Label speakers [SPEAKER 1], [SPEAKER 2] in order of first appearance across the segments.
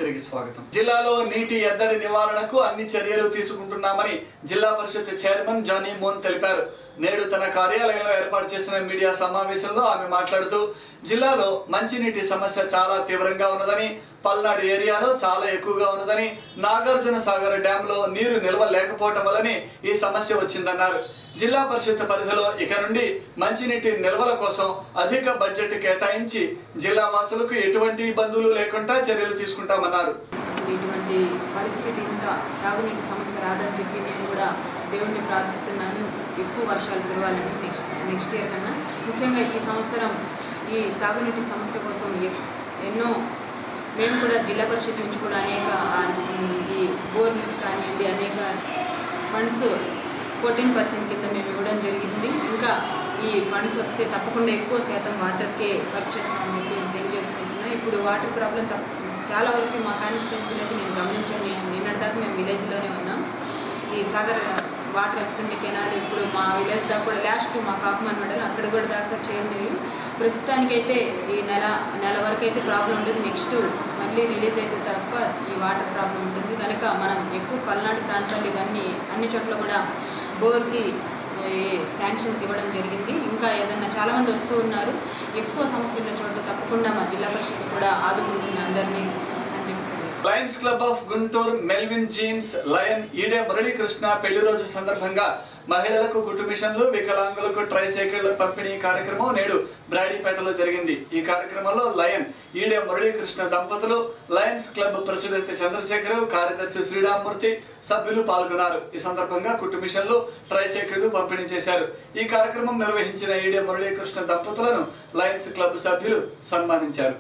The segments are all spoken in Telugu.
[SPEAKER 1] తిరిగి స్వాగతం జిల్లాలో నీటి ఎద్దడి నివారణకు అన్ని చర్యలు తీసుకుంటున్నామని జిల్లా పరిషత్ చైర్మన్ జానీ మోన్ తెలిపారు నేడు తన కార్యాలయంలో ఏర్పాటు చేసిన మీడియా సమావేశంలో ఆమె మాట్లాడుతూ జిల్లాలో మంచినీటి సమస్య చాలా తీవ్రంగా ఉన్నదని పల్నాడు ఏరియాలో చాలా ఎక్కువగా ఉన్నదని నాగార్జున సాగర్ డ్యామ్ లో నీరు నిల్వ లేకపోవటం వల్లనే ఈ సమస్య వచ్చిందన్నారు జిల్లా పరిషత్ పరిధిలో ఇక నుండి మంచినీటి నిల్వల కోసం అధిక బడ్జెట్ కేటాయించి జిల్లా వాసులకు ఎటువంటి ఇబ్బందులు లేకుండా చర్యలు తీసుకుంటామన్నారు
[SPEAKER 2] అసలు ఇటువంటి పరిస్థితి ఇంత తాగునీటి సమస్య రాదని చెప్పి నేను కూడా దేవుణ్ణి ప్రార్థిస్తున్నాను ఎక్కువ వర్షాలు కురవాలని నెక్స్ట్ నెక్స్ట్ ఇయర్ కన్నా ముఖ్యంగా ఈ సంవత్సరం ఈ తాగునీటి సమస్య కోసం ఎ- ఎన్నో మేము కూడా జిల్లా పరిషత్ నుంచి కూడా అనేక ఆ, ఈ బోర్ కానివ్వండి అనేక ఫండ్స్ ఫోర్టీన్ పర్సెంట్ కింద మేము ఇవ్వడం జరిగింది ఇంకా ఈ ఫండ్స్ వస్తే తప్పకుండా ఎక్కువ శాతం వాటర్కే ఖర్చు చేస్తామని చెప్పి నేను తెలియజేసుకుంటున్నా ఇప్పుడు వాటర్ ప్రాబ్లం తప్ప చాలా వరకు మా కాన్స్టిట్యున్సీలో అయితే నేను గమనించాను నేను నిన్నటి దాకా మేము విలేజ్లోనే ఉన్నాం ఈ సాగర్ వాటర్ వస్తుంది కెనాల్ ఇప్పుడు మా విలేజ్ దాకా కూడా లాస్ట్ మా కాకుమాన్ మండలం అక్కడ కూడా దాకా చేరినవి ప్రస్తుతానికైతే ఈ నెల నెల వరకు అయితే ప్రాబ్లం ఉండదు నెక్స్ట్ మళ్ళీ రిలీజ్ అయితే తప్ప ఈ వాటర్ ప్రాబ్లం ఉంటుంది కనుక మనం ఎక్కువ పల్నాడు ప్రాంతాలు ఇవన్నీ అన్ని చోట్ల కూడా బోర్కి శాంక్షన్స్ ఇవ్వడం జరిగింది ఇంకా ఏదన్నా చాలామంది వస్తూ ఉన్నారు ఎక్కువ సమస్య ఉన్న చోట్ల తప్పకుండా మా జిల్లా పరిషత్ కూడా ఆదుకుంటుంది అందరినీ అని చెప్పి తెలియజేస్తున్నాను.
[SPEAKER 1] Lions Club of Guntur Melvin Jones lion ఈడే మురళీకృష్ణ పెళ్లి రోజు సందర్భంగా మహిళలకు కుటుంబిషన్లు వికలాంగులకు ట్రైసైకిళ్ల పంపిణీ కార్యక్రమం నేడు బ్రాడీపేటలో జరిగింది ఈ కార్యక్రమంలో లయన్ ఈడే మురళీకృష్ణ దంపతులు లయన్స్ క్లబ్ ప్రెసిడెంట్ చంద్రశేఖర్ కార్యదర్శి శ్రీరామూర్తి సభ్యులు పాల్గొన్నారు ఈ సందర్భంగా కుటుంబిషన్లు ట్రైసైకిళ్లు పంపిణీ చేశారు ఈ కార్యక్రమం నిర్వహించిన ఈడే మురళీకృష్ణ దంపతులను లయన్స్ క్లబ్ సభ్యులు సన్మానించారు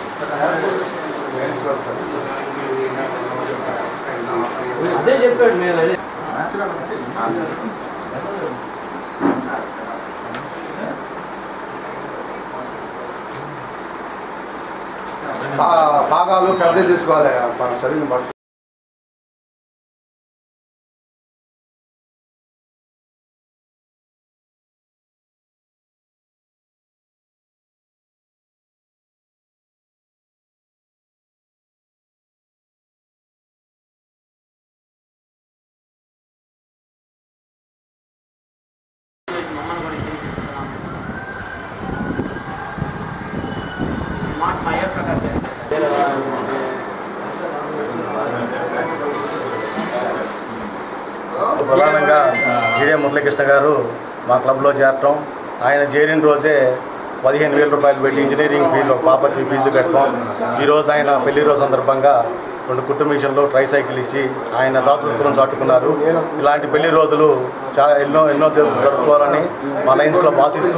[SPEAKER 3] అదే చెప్పాడు నేను అదే
[SPEAKER 4] పా- పాగాలు పెద్ద తీసుకోవాలి మన శరీరం పట్టు
[SPEAKER 5] ప్రధానంగా ఈడే మురళీకృష్ణ గారు మా క్లబ్లో చేరటం ఆయన చేరిన రోజే పదిహేను వేల రూపాయలు పెట్టి ఇంజనీరింగ్ ఫీజు ఒక పాపకి ఫీజు కట్టడం ఈరోజు ఆయన పెళ్లి రోజు సందర్భంగా రెండు కుటుంబిషన్లు ట్రై సైకిల్ ఇచ్చి ఆయన దాతృత్వం చాటుకున్నారు ఇలాంటి పెళ్లి రోజులు చాలా ఎన్నో ఎన్నో జరు- జరుపుకోవాలని మా లయన్స్ క్లబ్ ఆశిస్తూ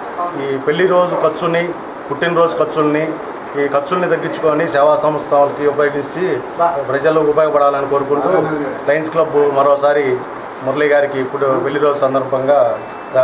[SPEAKER 5] ఈ పెళ్లి రోజు ఖర్చుని పుట్టినరోజు ఖర్చుల్ని ఈ ఖర్చుల్ని తగ్గించుకొని సేవా సంస్థలకి ఉపయోగించి ప్రజలు ఉపయోగపడాలని కోరుకుంటూ లయన్స్ క్లబ్ మరోసారి మురళి గారికి ఇప్పుడు పెళ్లి రోజు సందర్భంగా ఆ,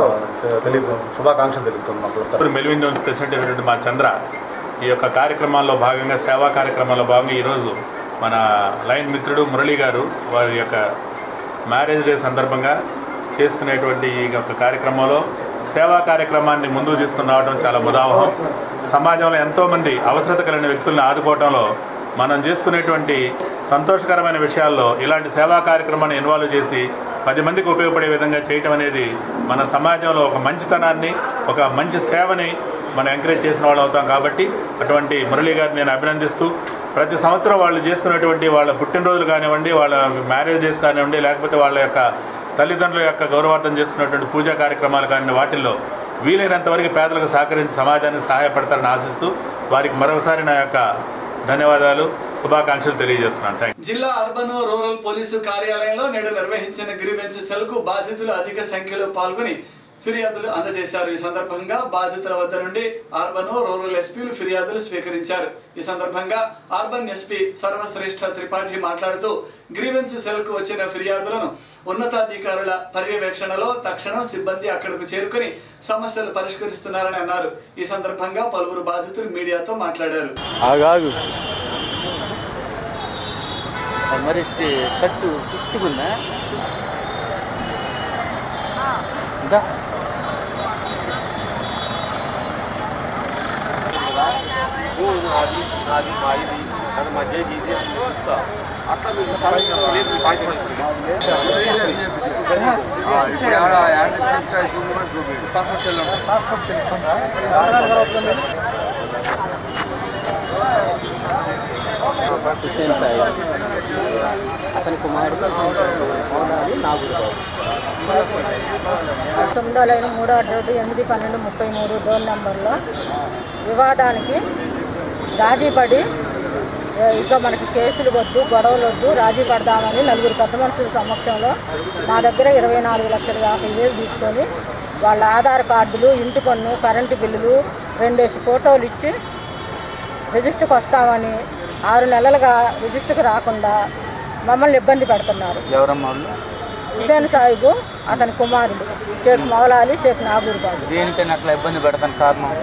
[SPEAKER 5] తెలియ శుభాకాంక్షలు తెలుపుతుంది మా క్లబ్ తరఫున.
[SPEAKER 6] ఇప్పుడు మెల్విన్ జోన్స్ ప్రెసిడెంట్ అయినటువంటి మా చంద్ర ఈ యొక్క కార్యక్రమాల్లో భాగంగా సేవా కార్యక్రమాల్లో భాగంగా ఈరోజు మన లైన్ మిత్రుడు మురళి గారు వారి యొక్క మ్యారేజ్ డే సందర్భంగా చేసుకునేటువంటి ఈ యొక్క కార్యక్రమంలో సేవా కార్యక్రమాన్ని ముందుకు తీసుకుని రావడం చాలా ముదావహం సమాజంలో ఎంతోమంది అవసరత కలిగిన వ్యక్తుల్ని ఆదుకోవడంలో మనం చేసుకునేటువంటి సంతోషకరమైన విషయాల్లో ఇలాంటి సేవా కార్యక్రమాన్ని ఇన్వాల్వ్ చేసి పది మందికి ఉపయోగపడే విధంగా చేయటం అనేది మన సమాజంలో ఒక మంచితనాన్ని ఒక మంచి సేవని మనం ఎంకరేజ్ చేసిన వాళ్ళు అవుతాం కాబట్టి అటువంటి మురళి గారిని నేను అభినందిస్తూ ప్రతి సంవత్సరం వాళ్ళు చేసుకునేటువంటి వాళ్ళ పుట్టినరోజులు కానివ్వండి వాళ్ళ మ్యారేజ్ డేస్ కానివ్వండి లేకపోతే వాళ్ళ యొక్క తల్లిదండ్రుల యొక్క గౌరవార్థం చేసుకునేటువంటి పూజా కార్యక్రమాలు కానీ వాటిల్లో వీలైనంత వరకు పేదలకు సహకరించి సమాజానికి సహాయపడతారని ఆశిస్తూ వారికి మరొకసారి నా యొక్క ధన్యవాదాలు శుభాకాంక్షలు తెలియజేస్తున్నాను థ్యాంక్
[SPEAKER 1] జిల్లా అర్బన్ రూరల్ పోలీసు కార్యాలయంలో నేడు నిర్వహించిన గ్రీవెన్స్ సెల్ కు బాధితులు అధిక సంఖ్యలో పాల్గొని ఫిర్యాదులు అందజేశారు ఈ సందర్భంగా బాధితుల వద్ద నుండి అర్బన్ రూరల్ ఎస్పీలు ఫిర్యాదులు స్వీకరించారు ఈ సందర్భంగా అర్బన్ ఎస్పీ సర్వశ్రేష్ఠ త్రిపాఠి మాట్లాడుతూ గ్రీవెన్స్ సెల్ కు వచ్చిన ఫిర్యాదులను ఉన్నతాధికారుల పర్యవేక్షణలో తక్షణం సిబ్బంది అక్కడకు చేరుకుని సమస్యలు పరిష్కరిస్తున్నారని అన్నారు ఈ సందర్భంగా పలువురు బాధితులు మీడియాతో మాట్లాడారు
[SPEAKER 3] ఆగాగు మరి షర్టు కుట్టుకుందా ఇంకా
[SPEAKER 7] నాది నాది మా ఇది
[SPEAKER 3] హుసేన్ సాయి అతని కుమారుడు మౌనాలి నాగుడు
[SPEAKER 7] తొమ్మిదో లైన్ మూడో రోడ్డు ఎనిమిది పన్నెండు ముప్పై మూడు డోర్ నెంబర్లో వివాదానికి రాజీ పడి ఏ, ఇక మనకి కేసులు వద్దు గొడవలు వద్దు రాజీ పడదామని నలుగురు పెద్ద మనుషుల సమక్షంలో మా దగ్గర ఇరవై నాలుగు లక్షల యాభై వేలు తీసుకొని వాళ్ళ ఆధార్ కార్డులు ఇంటి పన్ను కరెంటు బిల్లులు రెండేసి ఫోటోలు ఇచ్చి రిజిస్టర్కి వస్తామని ఆరు నెలలుగా రిజిస్టర్కి రాకుండా మమ్మల్ని ఇబ్బంది పెడుతున్నారు
[SPEAKER 3] ఎవరమ్మ వాళ్ళు
[SPEAKER 7] హుసేన్ సాహిబు అతని కుమారుడు షేక్ మౌలాలి షేక్ నాగూర్ బాబు
[SPEAKER 3] దేనికైనా అట్లా ఇబ్బంది పెడతాను కారణం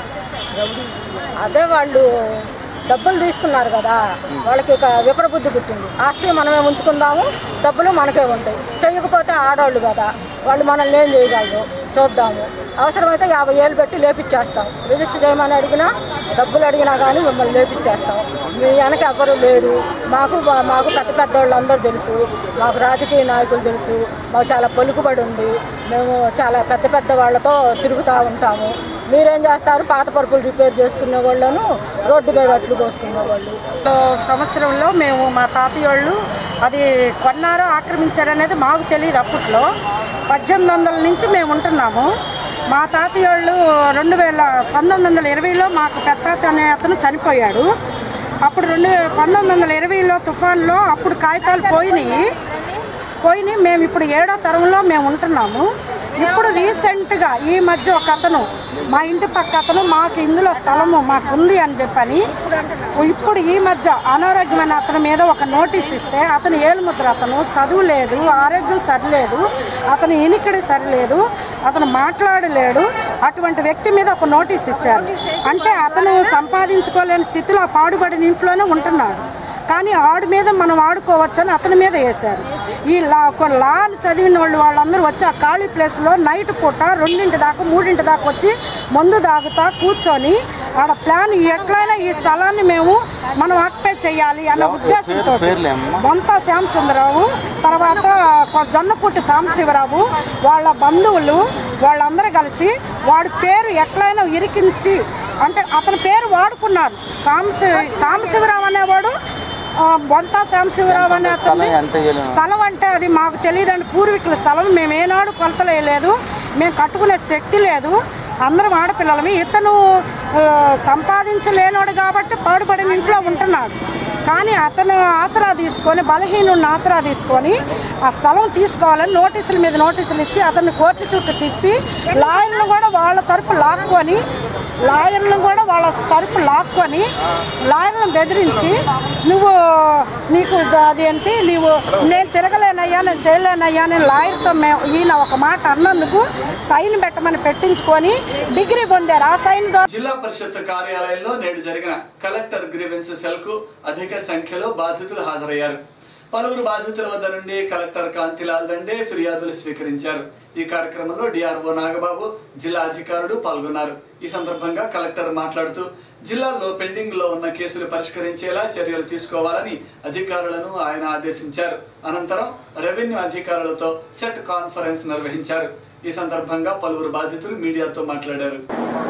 [SPEAKER 7] అదే వాళ్ళు డబ్బులు తీసుకున్నారు కదా వాళ్ళకి ఇక విపరబుద్ధి పుట్టింది ఆస్తి మనమే ఉంచుకుందాము డబ్బులు మనకే ఉంటాయి చెయ్యకపోతే ఆడవాళ్ళు కదా వాళ్ళు మనల్ని ఏం చేయగలరు చూద్దాము అవసరమైతే యాభై ఏళ్ళు పెట్టి లేపిచ్చేస్తాం రిజిస్టర్ చేయమని అడిగినా డబ్బులు అడిగినా కానీ మిమ్మల్ని లేపిచ్చేస్తాం మీ వెనక ఎవరు లేరు మాకు బా- మాకు పెద్ద పెద్ద వాళ్ళందరూ తెలుసు మాకు రాజకీయ నాయకులు తెలుసు మాకు చాలా పలుకుబడి ఉంది మేము చాలా పెద్ద పెద్ద వాళ్ళతో తిరుగుతూ ఉంటాము మీరేం చేస్తారు పాత పరుపులు రిపేర్ చేసుకునే వాళ్ళను రోడ్డు మీద అట్లు పోసుకునే వాళ్ళు సంవత్సరంలో మేము మా తాతయ్య వాళ్ళు అది కొన్నారో ఆక్రమించారో అనేది మాకు తెలియదు అప్పట్లో పద్దెనిమిది వందల నుంచి మేము ఉంటున్నాము మా తాతయ్య వాళ్ళు రెండు వేల పంతొమ్మిది వందల ఇరవైలో మాకు పెద్ద అనే అతను చనిపోయాడు అప్పుడు రెండు పంతొమ్మిది వందల ఇరవైలో తుఫాన్లో అప్పుడు కాగితాలు పోయినాయి పోయినాయి మేము ఇప్పుడు ఏడో తరంలో మేము ఉంటున్నాము ఇప్పుడు రీసెంట్గా ఈ మధ్య ఒక అతను మా ఇంటి పక్క అతను మాకు ఇందులో స్థలము మాకు ఉంది అని చెప్పని ఇప్పుడు ఈ మధ్య అనారోగ్యమైన అతని మీద ఒక నోటీస్ ఇస్తే అతను ఏలుముద్ర అతను చదువు లేదు ఆరోగ్యం సరిలేదు అతను ఇనికిడి సరిలేదు అతను మాట్లాడలేడు అటువంటి వ్యక్తి మీద ఒక నోటీస్ ఇచ్చారు అంటే అతను సంపాదించుకోలేని స్థితిలో ఆ పాడుబడిన ఇంట్లోనే ఉంటున్నాడు కానీ ఆడి మీద మనం ఆడుకోవచ్చని అతని మీద వేశారు ఈ లా ఒక లాని చదివిన వాళ్ళు వాళ్ళందరూ వచ్చి ఆ ఖాళీ ప్లేస్లో నైట్ పూట రెండింటి దాకా మూడింటి దాకా వచ్చి మందు తాగుతా కూర్చొని ఆడ ప్లాన్ ఎట్లయినా ఈ స్థలాన్ని మేము మనం ఆక్యుపై చేయాలి అన్న ఉద్దేశంతో
[SPEAKER 3] పేర్లేమ్మా?
[SPEAKER 7] బొంత శ్యాంసుందరావు తర్వాత కొ- జొన్నపుట్టి సాంబశివరావు వాళ్ళ బంధువులు వాళ్ళందరూ కలిసి వాడి పేరు ఎట్లయినా ఇరికించి అంటే అతని పేరు వాడుకున్నారు సాంబశివ సాంబశివరావు అనేవాడు ఆ, బొంత సాంబశివరావు అనే అతను
[SPEAKER 3] స్థలం ఎంత ఇయ్యలేము?
[SPEAKER 7] స్థలం అంటే అది మాకు తెలియదండి పూర్వీకుల స్థలం మేము ఏనాడు కొలతలేయలేదు మేము కట్టుకునే శక్తి లేదు అందరం ఆడపిల్లలమి ఇతను ఆ, సంపాదించలేనోడు కాబట్టి పాడుపడిన ఇంట్లో ఉంటున్నాడు కానీ అతను ఆసరా తీసుకొని బలహీనుడిని ఆసరా తీసుకొని ఆ స్థలం తీసుకోవాలని నోటీసుల మీద నోటీసులు ఇచ్చి అతన్ని కోర్టు చుట్టూ తిప్పి లాయర్లు కూడా వాళ్ళ తరపు లాక్కొని లాయర్లను కూడా వాళ్ళ తరపు లాక్కొని లాయర్లను బెదిరించి నువ్వు నీకు జ- అదేంటి నీవు నేను తిరగలేనయ్యా నేను చేయలేనయ్యా అని లాయర్తో మేము ఈయన ఒక మాట అన్నందుకు సైన్ పెట్టమని పెట్టించుకొని డిగ్రీ పొందారు ఆ సైన్ ద్వారా
[SPEAKER 1] జిల్లా పరిషత్ కార్యాలయంలో నేడు జరిగిన కలెక్టర్ గ్రీవెన్స్ సెల్ కు అధిక సంఖ్యలో బాధితులు హాజరయ్యారు పలువురు బాధితుల వద్ద నుండి కలెక్టర్ కాంతిలాల్ దండే ఫిర్యాదులు స్వీకరించారు ఈ కార్యక్రమంలో డిఆర్ఓ నాగబాబు జిల్లా అధికారులు పాల్గొన్నారు ఈ సందర్భంగా కలెక్టర్ మాట్లాడుతూ జిల్లాలో పెండింగ్ లో ఉన్న కేసులు పరిష్కరించేలా చర్యలు తీసుకోవాలని అధికారులను ఆయన ఆదేశించారు అనంతరం రెవెన్యూ అధికారులతో సెట్ కాన్ఫరెన్స్ నిర్వహించారు ఈ సందర్భంగా పలువురు బాధితులు మీడియాతో మాట్లాడారు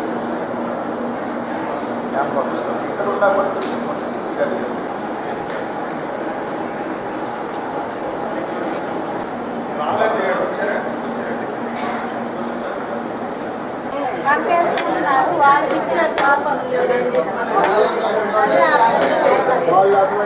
[SPEAKER 8] కట్టేసుకున్నారు వాళ్ళకి ఇచ్చారు పాపం అదే అర్థం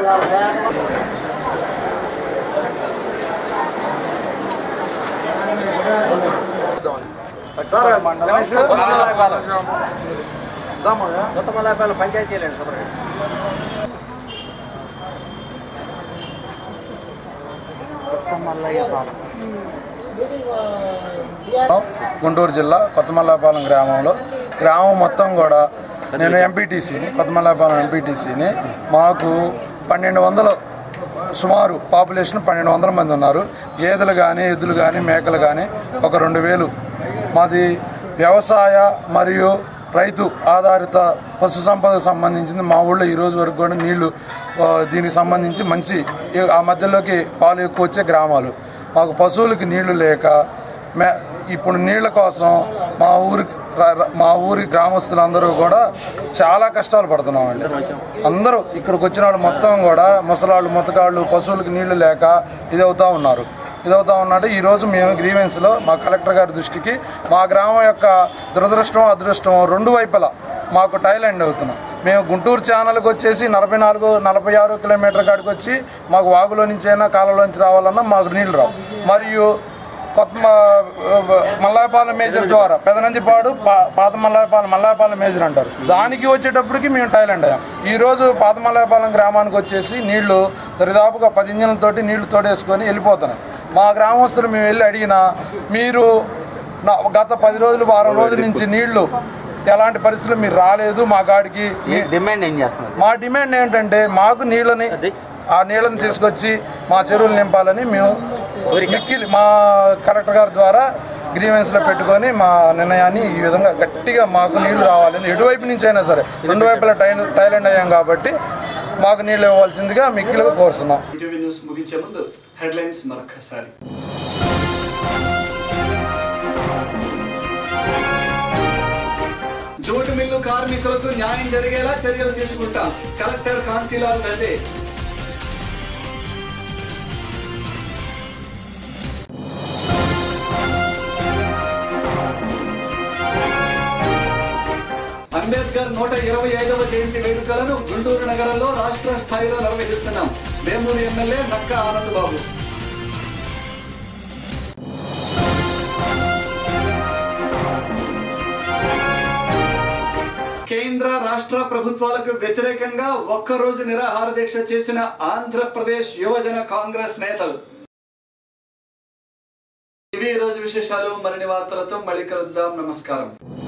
[SPEAKER 9] గుంటూరు జిల్లా కొత్తమల్లాపాలెం గ్రామంలో గ్రామం మొత్తం కూడా నేను ఎంపీటీసీని కొత్తమల్లాపాలెం ఎంపీటీసీని మాకు పన్నెండు వందలు సుమారు పాపులేషన్ పన్నెండు వందల మంది ఉన్నారు గేదెలు కానీ ఎద్దులు కానీ మేకలు కానీ ఒక రెండు వేలు మాది వ్యవసాయ మరియు రైతు ఆధారిత పశు సంపదకు సంబంధించింది మా ఊళ్ళో ఈ రోజు వరకు కూడా నీళ్లు ఆ, దీనికి సంబంధించి మంచి ఈ- ఆ మధ్యలోకి పాలు ఎక్కువ వచ్చే గ్రామాలు మాకు పశువులకి నీళ్లు లేక మే ఇప్పుడు నీళ్ల కోసం మా ఊరి ర- ర- మా ఊరి గ్రామస్తులందరూ కూడా చాలా కష్టాలు పడుతున్నామండి అందరూ ఇక్కడికి వచ్చిన వాళ్ళు మొత్తం కూడా ముసలాళ్ళు ముతకాళ్ళు పశువులకి నీళ్లు లేక ఇదవుతా ఉన్నారు ఇదవుతా ఉన్నాడు ఈరోజు మేము గ్రీవెన్స్లో మా కలెక్టర్ గారి దృష్టికి మా గ్రామం యొక్క దురదృష్టం అదృష్టం రెండు వైపులా మాకు టైల్ ఎండ్ అవుతున్నాం మేము గుంటూరు ఛానల్కి వచ్చేసి నలభై నాలుగు నలభై ఆరు కిలోమీటర్ కాడికి వచ్చి మాకు వాగులో నుంచి అయినా కాలంలో నుంచి రావాలన్నా మాకు నీళ్ళు రావు మరియు కొత్త మ- మల్లాయపాలెం మేజర్ ద్వారా పెదనందిపాడు పా పాత మల్లాయపాలెం మల్లాయపాలెం మేజర్ అంటారు దానికి వచ్చేటప్పటికి మేము టైలెండ్ అయ్యాం ఈరోజు పాత మల్లాయపాలెం గ్రామానికి వచ్చేసి నీళ్లు దరిదాపుగా పది ఇంజన్లతోటి నీళ్లు తోడేసుకొని వెళ్ళిపోతున్నాయి మా గ్రామస్తులు మేము వెళ్ళి అడిగినా మీరు నా గత పది రోజులు వారం రోజుల నుంచి నీళ్లు ఎలాంటి పరిస్థితులు మీరు రాలేదు మా గాడికి
[SPEAKER 3] మీ డిమాండ్ ఏం చేస్తున్నారు
[SPEAKER 9] మా డిమాండ్ ఏంటంటే మాకు నీళ్ళని ఆ నీళ్ళని తీసుకొచ్చి మా చెరువులు నింపాలని మేము మిక్కిలి మా కలెక్టర్ గారి ద్వారా గ్రీవెన్స్లో పెట్టుకొని మా నిర్ణయాన్ని ఈ విధంగా గట్టిగా మాకు నీళ్లు రావాలని ఎటువైపు నుంచి అయినా సరే రెండు వైపులా టై టైలెండ్ అయ్యాం కాబట్టి మాకు నీళ్ళు ఇవ్వాల్సిందిగా మిక్కిలుగా కోరుతున్నాం
[SPEAKER 1] ఈటీవీ న్యూస్ ముగించే ముందు హెడ్లైన్స్ మరొకసారి జూటు మిల్లు కార్మికులకు న్యాయం జరిగేలా చర్యలు తీసుకుంటాం కలెక్టర్ కాంతిలాల్ రెడ్డి అంబేద్కర్ నూట ఇరవై ఐదవ జయంతి వేడుకలను గుంటూరు నగరంలో రాష్ట్ర స్థాయిలో నిర్వహిస్తున్నాం వేమూరు ఎమ్మెల్యే నక్క ఆనంద్ బాబు కేంద్ర రాష్ట్ర ప్రభుత్వాలకు వ్యతిరేకంగా ఒక్కరోజు నిరాహార దీక్ష చేసిన ఆంధ్రప్రదేశ్ యువజన కాంగ్రెస్ నేతలు ఇవి ఈ రోజు విశేషాలు మరిన్ని వార్తలతో మళ్ళీ కలుద్దాం నమస్కారం